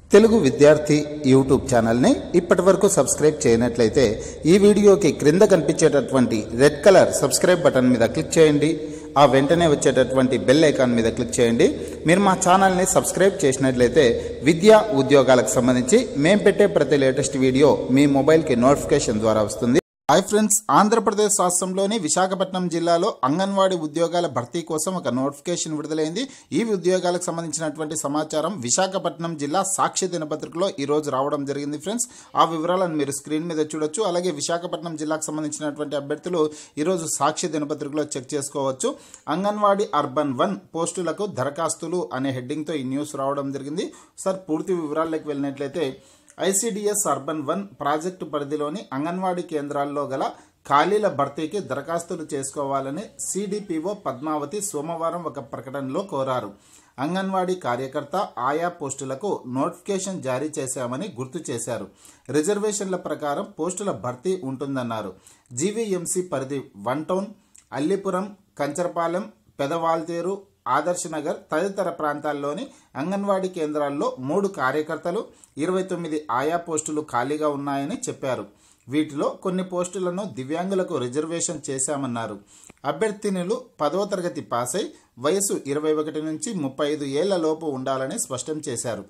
తెలుగు విద్యార్థి యూట్యూబ్ ఛానల్ని ఇప్పటి వరకు సబ్స్క్రైబ్ చేయనట్లయితే ఈ వీడియోకి క్రింద కనిపించేటటువంటి రెడ్ కలర్ సబ్స్క్రైబ్ బటన్ మీద క్లిక్ చేయండి ఆ వెంటనే వచ్చేటటువంటి బెల్ ఐకాన్ మీద క్లిక్ చేయండి మీరు మా ఛానల్ని సబ్స్క్రైబ్ చేసినట్లయితే విద్యా ఉద్యోగాలకు సంబంధించి మేము పెట్టే ప్రతి లేటెస్ట్ వీడియో మీ మొబైల్కి నోటిఫికేషన్ ద్వారా వస్తుంది హాయ్ ఫ్రెండ్స్ ఆంధ్రప్రదేశ్ రాష్ట్రంలోని విశాఖపట్నం జిల్లాలో అంగన్వాడీ ఉద్యోగాల భర్తీ కోసం ఒక నోటిఫికేషన్ విడుదలైంది ఈ ఉద్యోగాలకు సంబంధించినటువంటి సమాచారం విశాఖపట్నం జిల్లా సాక్షి దినపత్రికలో ఈ రోజు రావడం జరిగింది ఫ్రెండ్స్ ఆ వివరాలను మీరు స్క్రీన్ మీద చూడొచ్చు అలాగే విశాఖపట్నం జిల్లాకు సంబంధించినటువంటి అభ్యర్థులు ఈరోజు సాక్షి దినపత్రికలో చెక్ చేసుకోవచ్చు అంగన్వాడీ అర్బన్ వన్ పోస్టులకు దరఖాస్తులు అనే హెడ్డింగ్తో ఈ న్యూస్ రావడం జరిగింది సార్ పూర్తి వివరాల్లోకి వెళ్ళినట్లయితే ఐసిడిఎస్ అర్బన్ వన్ ప్రాజెక్టు పరిధిలోని అంగన్వాడీ కేంద్రాల్లో గల ఖాళీల భర్తీకి దరఖాస్తులు చేసుకోవాలని సిడిపిఓ పద్మావతి సోమవారం ఒక ప్రకటనలో కోరారు అంగన్వాడీ కార్యకర్త ఆయా పోస్టులకు నోటిఫికేషన్ జారీ చేశామని గుర్తు చేశారు రిజర్వేషన్ల ప్రకారం పోస్టుల భర్తీ ఉంటుందన్నారు జీవీఎంసీ పరిధి వన్ టౌన్ అల్లిపురం కంచరపాలెం పెదవాల్తేరు ఆదర్శ్ నగర్ తదితర ప్రాంతాల్లోని అంగన్వాడీ కేంద్రాల్లో మూడు కార్యకర్తలు ఇరవై తొమ్మిది ఆయా పోస్టులు ఖాళీగా ఉన్నాయని చెప్పారు వీటిలో కొన్ని పోస్టులను దివ్యాంగులకు రిజర్వేషన్ చేశామన్నారు అభ్యర్థినులు పదవ తరగతి పాస్ అయి వయసు ఇరవై ఒకటి నుంచి ముప్పై ఐదు ఏళ్ల లోపు ఉండాలని స్పష్టం చేశారు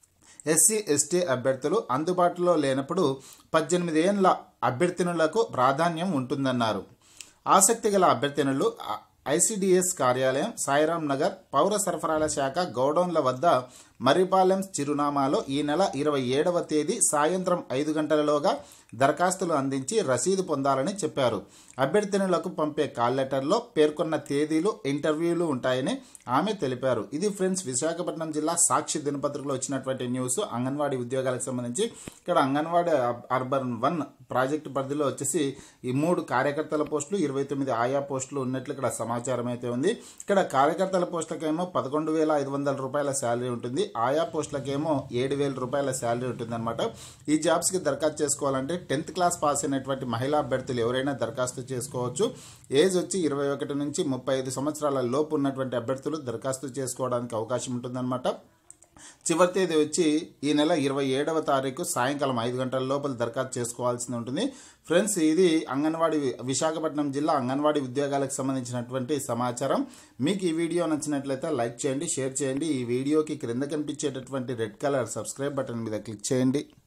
ఎస్సీ ఎస్టీ అభ్యర్థులు అందుబాటులో లేనప్పుడు పద్దెనిమిది ఏళ్ల అభ్యర్థినులకు ప్రాధాన్యం ఉంటుందన్నారు ఆసక్తి గల అభ్యర్థినులు ఐసిడిఎస్ కార్యాలయం సాయిరాం నగర్ పౌర సరఫరాల శాఖ గౌడౌన్ల వద్ద మర్రిపాలెం చిరునామాలో ఈ నెల ఇరవై ఏడవ తేదీ సాయంత్రం ఐదు గంటలలోగా దరఖాస్తులు అందించి రసీదు పొందాలని చెప్పారు అభ్యర్థినులకు పంపే కాల్ లెటర్లో పేర్కొన్న తేదీలు ఇంటర్వ్యూలు ఉంటాయని ఆమె తెలిపారు ఇది ఫ్రెండ్స్ విశాఖపట్నం జిల్లా సాక్షి దినపత్రికలో వచ్చినటువంటి న్యూస్ అంగన్వాడీ ఉద్యోగాలకు సంబంధించి ఇక్కడ అంగన్వాడీ అర్బన్ వన్ ప్రాజెక్టు పరిధిలో వచ్చేసి ఈ మూడు కార్యకర్తల పోస్టులు ఇరవై తొమ్మిది ఆయా పోస్టులు ఉన్నట్లు ఇక్కడ సమాచారం అయితే ఉంది ఇక్కడ కార్యకర్తల పోస్టులకేమో పదకొండు వేల ఐదు వందల రూపాయల శాలరీ ఉంటుంది ఆయా పోస్టులకేమో ఏడు వేల రూపాయల శాలరీ ఉంటుంది అనమాట ఈ జాబ్స్కి దరఖాస్తు చేసుకోవాలంటే టెన్త్ క్లాస్ పాస్ అయినటువంటి మహిళా అభ్యర్థులు ఎవరైనా దరఖాస్తు చేసుకోవచ్చు ఏజ్ వచ్చి ఇరవై ఒకటి నుంచి ముప్పై ఐదు సంవత్సరాల లోపు ఉన్నటువంటి అభ్యర్థులు దరఖాస్తు చేసుకోవడానికి అవకాశం ఉంటుందన్నమాట చివరి తేదీ వచ్చి ఈ నెల ఇరవై ఏడవ తారీఖు సాయంకాలం ఐదు గంటల లోపల దరఖాస్తు చేసుకోవాల్సి ఉంటుంది ఫ్రెండ్స్ ఇది అంగన్వాడీ విశాఖపట్నం జిల్లా అంగన్వాడీ ఉద్యోగాలకు సంబంధించినటువంటి సమాచారం మీకు ఈ వీడియో నచ్చినట్లయితే లైక్ చేయండి షేర్ చేయండి ఈ వీడియోకి క్రింద కనిపించేటటువంటి రెడ్ కలర్ సబ్స్క్రైబ్ బటన్ మీద క్లిక్ చేయండి